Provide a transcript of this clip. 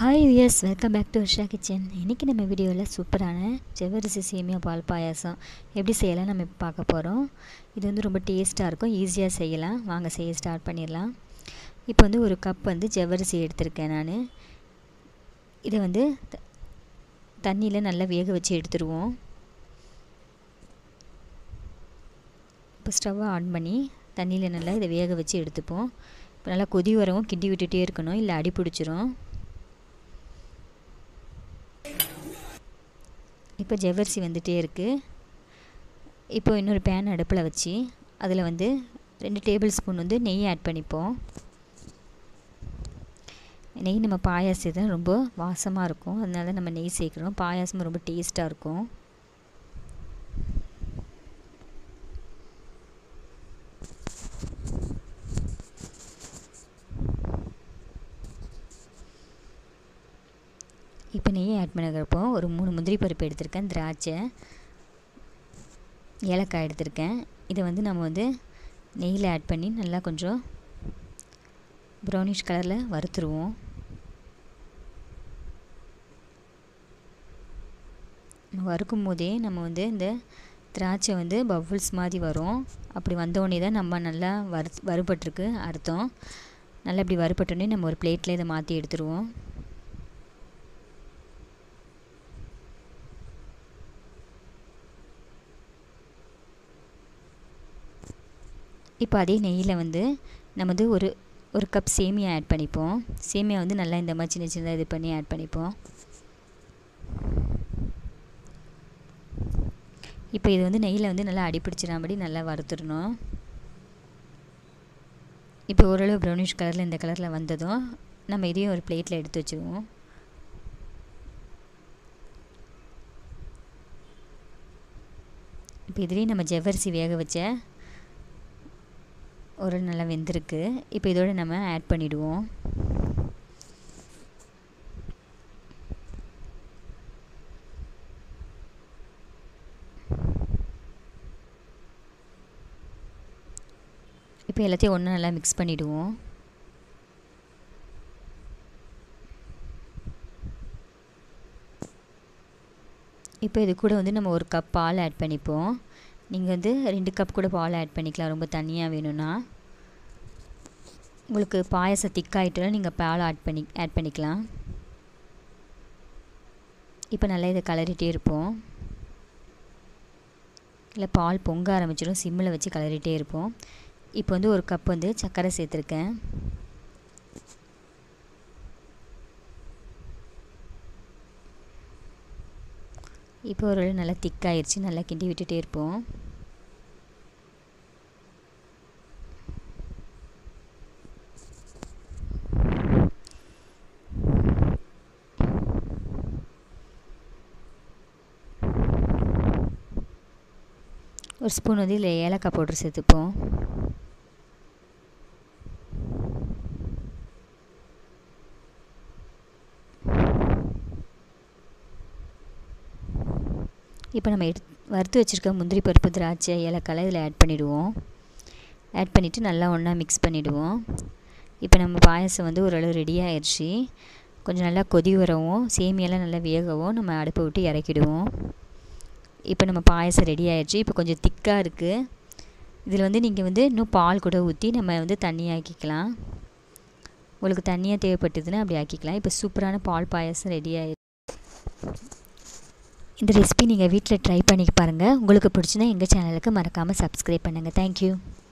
hi viewers welcome back to Usha kitchen இன்றைக்கி நம்ம வீடியோவில் சூப்பரான ஜவ்வரிசி சேமியா பால் பாயாசம் எப்படி செய்யலாம் நம்ம இப்போ பார்க்க போகிறோம் இது வந்து ரொம்ப டேஸ்ட்டாக இருக்கும் ஈஸியாக செய்யலாம் வாங்க செய்ய ஸ்டார்ட் பண்ணிடலாம் இப்போ வந்து ஒரு கப் வந்து ஜவ்வரிசி எடுத்திருக்கேன் நான் இதை வந்து த- தண்ணியில் நல்லா வேக வச்சு எடுத்துருவோம் இப்போ ஸ்டவ்வை ஆன் பண்ணி தண்ணியில் நல்லா இதை வேக வச்சு எடுத்துப்போம் இப்போ நல்லா கொதி வரவும் கிண்டி விட்டுட்டே இருக்கணும் இல்லை அடி பிடிச்சிரும் இப்போ ஜவ்வரிசி வந்துட்டே இருக்குது இப்போ இன்னொரு பேன் அடுப்பில் வச்சு அதில் வந்து ரெண்டு டேபிள் ஸ்பூன் வந்து நெய் ஆட் பண்ணிப்போம் நெய் நம்ம பாயாசம் தான் ரொம்ப வாசமாக இருக்கும் அதனால நம்ம நெய் சேர்க்குறோம் பாயாசமும் ரொம்ப டேஸ்ட்டாக இருக்கும் இப்போ நெய் ஆட் பண்ணிக்கிறப்போ ஒரு மூணு முந்திரி பருப்பு எடுத்திருக்கேன் திராட்சை ஏலக்காய் எடுத்திருக்கேன் இதை வந்து நம்ம வந்து நெய்யில் ஆட் பண்ணி நல்லா கொஞ்சம் ப்ரௌனிஷ் கலரில் வறுத்துருவோம் வறுக்கும் போதே நம்ம வந்து இந்த திராட்சை வந்து பபுள்ஸ் மாதிரி வரும் அப்படி வந்தோடனே தான் நம்ம நல்லா வறு வறுபட்டிருக்கு அர்த்தம் நல்லா இப்படி வறுபட்டோடனே நம்ம ஒரு பிளேட்டில் இதை மாற்றி எடுத்துருவோம் இப்போ அதே நெய்யில் வந்து நம்ம வந்து ஒரு ஒரு கப் சேமியா ஆட் பண்ணிப்போம் சேமியா வந்து நல்லா இந்த மாதிரி சின்ன சின்னதாக இது பண்ணி ஆட் பண்ணிப்போம் இப்போ இது வந்து நெய்யில் வந்து நல்லா அடிப்பிடிச்சிடாமடி நல்லா வறுத்துடணும் இப்போ ஓரளவு ப்ரௌனிஷ் கலரில் இந்த கலரில் வந்ததும் நம்ம இதையும் ஒரு பிளேட்டில் எடுத்து வச்சுருவோம் இப்போ இதுலேயும் நம்ம ஜவ்வரிசி வேக வச்ச ஒரு நல்லா வெந்திருக்கு இப்போ இதோட நம்ம ஆட் பண்ணிவிடுவோம் இப்போ எல்லாத்தையும் ஒன்று நல்லா மிக்ஸ் பண்ணிவிடுவோம் இப்போ இது கூட வந்து நம்ம ஒரு கப் பால் ஆட் பண்ணிப்போம் நீங்கள் வந்து ரெண்டு கப் கூட பால் ஆட் பண்ணிக்கலாம் ரொம்ப தண்ணியாக வேணும்னா உங்களுக்கு பாயசம் திக்காயிட்டுனா நீங்கள் பால் ஆட் பண்ணி ஆட் பண்ணிக்கலாம் இப்போ நல்லா இதை கலரிட்டே இருப்போம் இல்லை பால் பொங்க ஆரம்பிச்சிடும் சிம்மில் வச்சு கலரிட்டே இருப்போம் இப்போ வந்து ஒரு கப் வந்து சர்க்கரை சேர்த்துருக்கேன் இப்போ ஒரு நல்லா திக்காயிருச்சு நல்லா கிண்டி விட்டுட்டே இருப்போம் ஒரு ஸ்பூன் வந்து இதில் ஏலக்காய் பவுடர் சேர்த்துப்போம் இப்போ நம்ம எடுத்து வறுத்து வச்சுருக்க முந்திரி பருப்பு திராட்சை ஏலக்காய் இதில் ஆட் பண்ணிவிடுவோம் ஆட் பண்ணிவிட்டு நல்லா ஒன்றா மிக்ஸ் பண்ணிவிடுவோம் இப்போ நம்ம பாயசம் வந்து ஓரளவு ரெடி ஆயிடுச்சு கொஞ்சம் நல்லா கொதி வரவும் சேமியெல்லாம் நல்லா வேகவும் நம்ம அடுப்பை விட்டு இறக்கிடுவோம் இப்போ நம்ம பாயசம் ரெடி ஆயிடுச்சு இப்போ கொஞ்சம் திக்காக இருக்குது இதில் வந்து நீங்கள் வந்து இன்னும் பால் கூட ஊற்றி நம்ம வந்து தண்ணி ஆக்கிக்கலாம் உங்களுக்கு தண்ணியாக தேவைப்பட்டதுன்னா அப்படி ஆக்கிக்கலாம் இப்போ சூப்பரான பால் பாயசம் ரெடி ஆயிடுச்சு இந்த ரெசிபி நீங்கள் வீட்டில் ட்ரை பண்ணி பாருங்கள் உங்களுக்கு பிடிச்சினா எங்கள் சேனலுக்கு மறக்காமல் சப்ஸ்கிரைப் பண்ணுங்கள் தேங்க்யூ